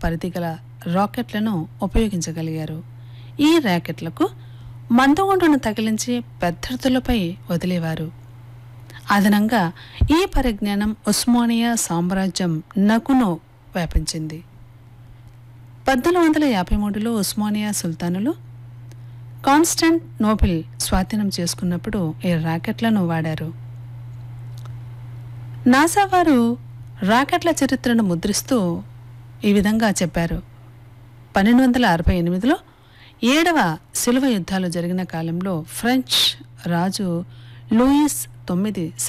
పరిధి గల రాకెట్లను ఉపయోగించగలిగారు ఈ ర్యాకెట్లకు మందుగుండును తగిలించి పెద్దర్థులపై వదిలేవారు అదనంగా ఈ పరిజ్ఞానం ఉస్మానియా సామ్రాజ్యం నకును వ్యాపించింది పద్దెనిమిది వందల యాభై మూడులో ఉస్మానియా సుల్తానులు కాన్స్టాంట్ నోబెల్ స్వాధీనం చేసుకున్నప్పుడు ఈ రాకెట్లను వాడారు నాసా వారు రాకెట్ల చరిత్రను ముద్రిస్తూ ఈ విధంగా చెప్పారు పన్నెండు వందల అరవై ఎనిమిదిలో ఏడవ శిలువ యుద్ధాలు జరిగిన కాలంలో ఫ్రెంచ్ రాజు లూయిస్ తొమ్మిది